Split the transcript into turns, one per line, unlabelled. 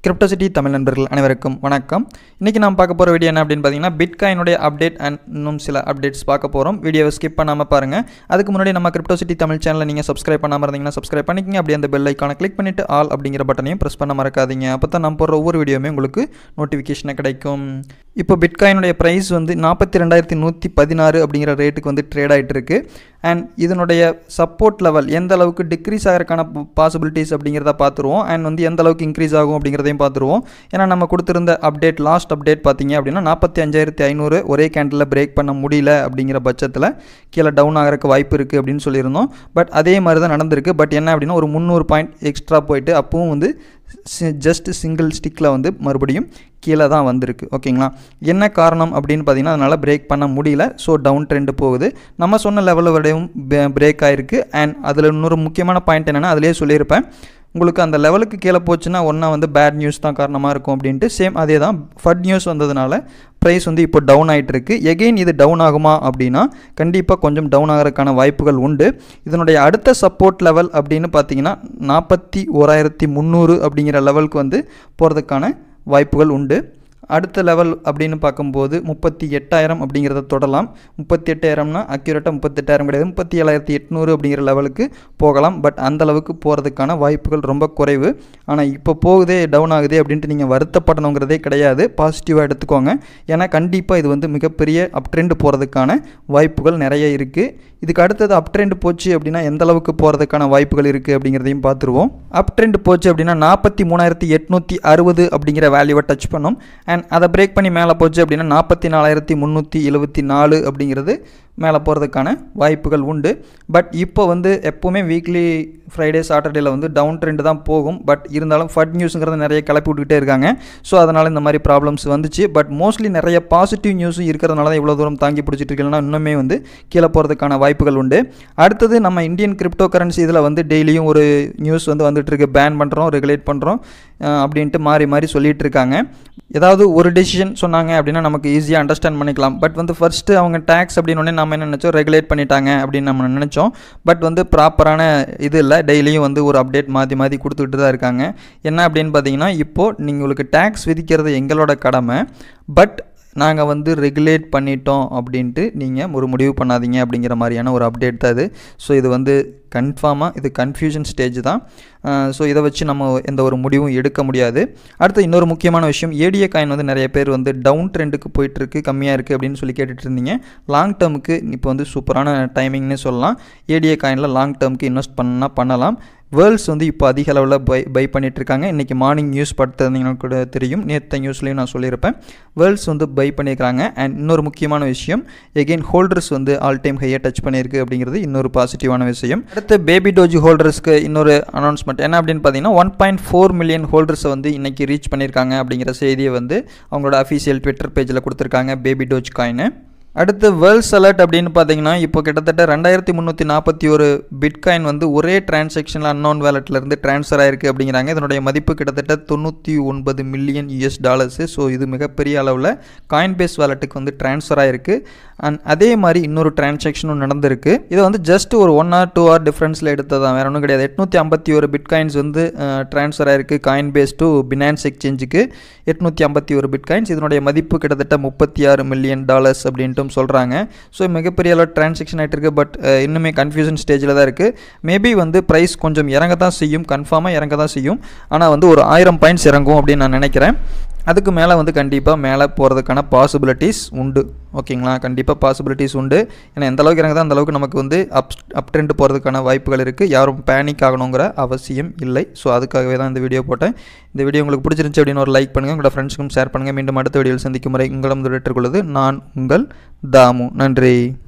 Crypto City Tamil நண்பர்கள் அனைவருக்கும் வணக்கம் இன்றைக்கி நாம் பார்க்க போகிற வீடியோ என்ன அப்படின்னு பார்த்தீங்கன்னா பிட்காயினுடைய அப்டேட் அண்ட் இன்னும் சில அப்டேட்ஸ் பார்க்க போகிறோம் வீடியோவை ஸ்கிப் பண்ணாமல் பாருங்கள் அதுக்கு முன்னாடி நம்ம கிரிப்டோசிட்டி தமிழ் சேனலை நீங்கள் சப்ஸ்கிரைப் பண்ணாமல் இருந்தீங்கன்னா சப்ஸ்கிரைப் பண்ணிக்கங்க அப்படியே அந்த பெல் ஐக்கானை கிளிக் பண்ணிவிட்டு ஆல் அப்படிங்கிற பட்டனையும் ப்ரெஸ் பண்ண மறக்காதீங்க அப்போ தான் நான் போடுற ஒவ்வொரு வீடியோவுமே உங்களுக்கு நோட்டிஃபிகேஷனை கிடைக்கும் இப்போ பிட்காயினுடைய ப்ரைஸ் வந்து நாற்பத்தி ரெண்டாயிரத்தி நூற்றி பதினாறு அப்படிங்கிற ரேட்டுக்கு வந்து ட்ரேட் ஆகிட்டு இருக்கு அண்ட் இதனுடைய சப்போர்ட் லெவல் எந்த அளவுக்கு டிக்ரீஸ் ஆகிறதுக்கான பாசிபிலிட்டிஸ் அப்படிங்கிறத பார்த்துருவோம் அண்ட் வந்து எந்த அளவுக்கு இன்க்ரீஸ் ஆகும் அப்படிங்கிறதையும் பார்த்துருவோம் ஏன்னா நம்ம கொடுத்துருந்த அப்டேட் லாஸ்ட் அப்டேட் பார்த்தீங்க அப்படின்னா நாற்பத்தி அஞ்சாயிரத்தி ஐநூறு ஒரே கேண்டில் பிரேக் பண்ண முடியல அப்படிங்கிற பட்சத்தில் கீழே டவுன் ஆகிறதுக்கு வாய்ப்பு இருக்குது அப்படின்னு சொல்லியிருந்தோம் பட் அதே மாதிரி தான் நடந்திருக்கு பட் என்ன அப்படின்னா ஒரு முந்நூறு பாயிண்ட் எக்ஸ்ட்ரா போயிட்டு அப்பவும் வந்து ஜஸ்ட் சிங்கிள் ஸ்டிக்கில் வந்து மறுபடியும் கீழே தான் வந்திருக்கு ஓகேங்களா என்ன காரணம் அப்படின்னு பார்த்தீங்கன்னா அதனால் பிரேக் பண்ண முடியல ஸோ டவுன் ட்ரெண்டு போகுது நம்ம சொன்ன லெவலில் வரையும் பிரேக் ஆகிருக்கு அண்ட் அதில் இன்னொரு முக்கியமான பாயிண்ட் என்னென்னா அதிலே சொல்லியிருப்பேன் உங்களுக்கு அந்த லெவலுக்கு கீழே போச்சுன்னா ஒன்றா வந்து பேட் நியூஸ் தான் காரணமாக இருக்கும் அப்படின்ட்டு சேம் அதே தான் ஃபட் நியூஸ் வந்ததுனால ப்ரைஸ் வந்து இப்போ டவுன் ஆகிட்டு இருக்கு எகெயின் இது டவுன் ஆகுமா அப்படின்னா கண்டிப்பாக கொஞ்சம் டவுன் ஆகிறதுக்கான வாய்ப்புகள் உண்டு இதனுடைய அடுத்த சப்போர்ட் லெவல் அப்படின்னு பார்த்தீங்கன்னா நாற்பத்தி ஓராயிரத்தி முந்நூறு அப்படிங்கிற லெவலுக்கு வந்து போகிறதுக்கான வாய்ப்புகள் உண்டு அடுத்த லெவல் அப்படின்னு பார்க்கும்போது முப்பத்தி எட்டாயிரம் அப்படிங்கிறத தொடலாம் முப்பத்தி எட்டாயிரம்னா அக்யூரேட்டாக முப்பத்தெட்டாயிரம் கிடையாது முப்பத்தி ஏழாயிரத்தி எட்நூறு அப்படிங்கிற லெவலுக்கு போகலாம் பட் அந்த அளவுக்கு போகிறதுக்கான வாய்ப்புகள் ரொம்ப குறைவு ஆனால் இப்போ போகுதே டவுன் ஆகுதே அப்படின்ட்டு நீங்கள் வருத்தப்படணுங்கிறதே கிடையாது பாசிட்டிவாக எடுத்துக்கோங்க ஏன்னா கண்டிப்பாக இது வந்து மிகப்பெரிய அப் ட்ரெண்ட் போகிறதுக்கான வாய்ப்புகள் நிறைய இருக்குது இதுக்கு அடுத்தது அப் ட்ரெண்ட் போச்சு அப்படின்னா எந்த அளவுக்கு போகிறதுக்கான வாய்ப்புகள் இருக்குது அப்படிங்கிறதையும் பார்த்துருவோம் அப் ட்ரெண்ட் போச்சு அப்படின்னா நாற்பத்தி மூணாயிரத்தி எட்நூற்றி அறுபது அப்படிங்கிற வேல்யூவை டச் பண்ணும் அண்ட் அதை பிரேக் பண்ணி மேலே போச்சு அப்படின்னா நாற்பத்தி நாலாயிரத்தி முந்நூற்றி எழுபத்தி நாலு அப்படிங்கிறது மேலே போகிறதுக்கான வாய்ப்புகள் உண்டு பட் இப்போ வந்து எப்போவுமே வீக்லி ஃப்ரைடே சாட்டர்டேயில் வந்து டவுன் ட்ரெண்ட் தான் போகும் பட் இருந்தாலும் ஃபட் நியூஸுங்கிறத நிறைய கிளப்பி விட்டுக்கிட்டே இருக்காங்க ஸோ அதனால் இந்த மாதிரி ப்ராப்ளம்ஸ் வந்துச்சு பட் மோஸ்ட்லி நிறைய பாசிட்டிவ் நியூஸும் இருக்கிறதுனால தான் இவ்வளோ தூரம் தாங்கி பிடிச்சிட்டு இருக்கலன்னா இன்னுமே வந்து கீழே போகிறதுக்கான வாய்ப்புகள் உண்டு அடுத்தது நம்ம இந்தியன் கிரிப்டோ கரன்சி இதில் வந்து டெய்லியும் ஒரு நியூஸ் வந்து வந்துட்டு இருக்கு பேன் பண்ணுறோம் ரெகுலேட் பண்ணுறோம் அப்படின்ட்டு மாறி மாறி சொல்லிட்டு இருக்காங்க ஏதாவது ஒரு டெசிஷன் சொன்னாங்க அப்படின்னா நமக்கு ஈஸியாக அண்டர்ஸ்டாண்ட் பண்ணிக்கலாம் பட் வந்து ஃபஸ்ட்டு அவங்க டேக்ஸ் அப்படின்னு நம்ம என்ன நினச்சோம் ரெகுலேட் பண்ணிட்டாங்க அப்படின்னு நம்ம நினச்சோம் பட் வந்து ப்ராப்பரான இது இல்லை டெய்லியும் வந்து ஒரு அப்டேட் மாற்றி மாற்றி கொடுத்துக்கிட்டு தான் இருக்காங்க என்ன அப்படின்னு பார்த்தீங்கன்னா இப்போது நீங்கள் உங்களுக்கு டேக்ஸ் விதிக்கிறது எங்களோட கடமை பட் நாங்கள் வந்து ரெகுலேட் பண்ணிட்டோம் அப்படின்ட்டு நீங்கள் ஒரு முடிவு பண்ணாதீங்க அப்படிங்கிற மாதிரியான ஒரு அப்டேட் தான் இது ஸோ இது வந்து கன்ஃபார்மாக இது கன்ஃபியூஷன் ஸ்டேஜ் தான் ஸோ இதை வச்சு நம்ம எந்த ஒரு முடிவும் எடுக்க முடியாது அடுத்து இன்னொரு முக்கியமான விஷயம் ஏடிஏ காயின் வந்து நிறைய பேர் வந்து டவுன் ட்ரெண்டுக்கு போயிட்டுருக்கு கம்மியாக இருக்குது அப்படின்னு சொல்லி கேட்டுட்டு இருந்தீங்க லாங் டேர்முக்கு இப்போ வந்து சூப்பரான டைமிங்னு சொல்லலாம் ஏடிஏ காயினில் லாங் டேர்முக்கு இன்வெஸ்ட் பண்ணால் பண்ணலாம் வேர்ல்ட்ஸ் வந்து இப்போ அதிக அளவில் பை பை பண்ணிகிட்ருக்காங்க இன்றைக்கி மார்னிங் நியூஸ் படுத்திருந்தீங்கன்னா கூட தெரியும் நேற்று நியூஸ்லேயும் நான் சொல்லியிருப்பேன் வேர்ல்ட்ஸ் வந்து பை பண்ணியிருக்காங்க அண்ட் இன்னொரு முக்கியமான விஷயம் எகெயின் ஹோல்டர்ஸ் வந்து ஆல் டைம் ஹையாக டச் பண்ணியிருக்கு அப்படிங்கிறது இன்னொரு பாசிட்டிவான விஷயம் அடுத்து பேபி டோஜி ஹோல்டர்ஸ்க்கு இன்னொரு அனௌன்ஸ்மெண்ட் என்ன அப்படின்னு பார்த்தீங்கன்னா ஒன் பாயிண்ட் ஃபோர் மில்லியன் ஹோல்டர்ஸை வந்து இன்றைக்கி ரீச் பண்ணியிருக்காங்க அப்படிங்கிற செய்தியை வந்து அவங்களோட அஃபீஷியல் ட்விட்டர் பேஜில் கொடுத்துருக்காங்க பேபி டோஜ் காயின்னு அடுத்து வேர்ல்ட்ஸ் அலர்ட் அப்படின்னு பார்த்தீங்கன்னா இப்போ கிட்டத்தட்ட ரெண்டாயிரத்தி முந்நூற்றி நாற்பத்தி ஒரு பிட்காயின் வந்து ஒரே டிரான்சாக்ஷனில் அன்னோன் வேலட்லேருந்து ட்ரான்ஸ்ஃபர் ஆயிருக்கு அப்படிங்கிறாங்க இதனுடைய மதிப்பு கிட்டத்தட்ட தொண்ணூற்றி ஒன்பது மில்லியன் யூஎஸ் டாலர்ஸு ஸோ இது மிகப்பெரிய அளவில் காயின் பேஸ் வேலட்டுக்கு வந்து ட்ரான்ஸ்ஃபர் ஆயிருக்கு அண்ட் அதே மாதிரி இன்னொரு டிரான்சாக்ஷனும் நடந்திருக்கு இதை வந்து ஜஸ்ட் ஒரு ஒன் ஆர் டூ ஆர் டிஃப்ரென்ஸில் எடுத்ததான் வேறு ஒன்றும் கிடையாது எட்நூற்றி ஐம்பத்தி ஒரு பிட்காயின்ஸ் வந்து ட்ரான்ஸ்ஃபர் ஆயிருக்கு காயின் பேஸ் டு பினான்ஸ் எக்ஸ்சேஞ்சுக்கு எட்நூற்றி ஐம்பத்தி ஒரு பிட்காயின்ஸ் இதனுடைய மதிப்பு கிட்டத்தட்ட முப்பத்தி ஆறு மில்லியன் டாலர்ஸ் அப்படின்ட்டு மட்டும் சொல்கிறாங்க ஸோ மிகப்பெரிய அளவு டிரான்சாக்ஷன் ஆகிட்டு இருக்குது பட் இன்னுமே கன்ஃபியூஷன் ஸ்டேஜில் தான் இருக்குது மேபி வந்து ப்ரைஸ் கொஞ்சம் இறங்க தான் செய்யும் கன்ஃபார்மாக இறங்க தான் செய்யும் ஆனால் வந்து ஒரு ஆயிரம் பாயிண்ட்ஸ் இறங்கும் அப்படின்னு நான் நினைக்கிறேன் அதுக்கு மேலே வந்து கண்டிப்பாக மேலே போகிறதுக்கான பாசிபிலிட்டிஸ் உண்டு ஓகேங்களா கண்டிப்பாக பாசிபிலிட்டிஸ் உண்டு ஏன்னா எந்த அளவுக்கு இறங்குதோ அந்த அளவுக்கு நமக்கு வந்து அப் அப் ட்ரெண்ட் போகிறதுக்கான வாய்ப்புகள் இருக்குது யாரும் பேனிக் ஆகணுங்கிற அவசியம் இல்லை ஸோ அதுக்காகவே தான் இந்த வீடியோ போட்டேன் இந்த வீடியோ உங்களுக்கு பிடிச்சிருந்துச்சு அப்படின்னு ஒரு லைக் பண்ணுங்கள் உங்களோட ஃப்ரெண்ட்ஸுக்கும் ஷேர் பண்ணுங்கள் மீண்டும் அடுத்த வீடியோவில் சந்திக்கும் முறை உங்களிடம் விட்டுக்கொள்வது நான் உங்கள் தாமு நன்றி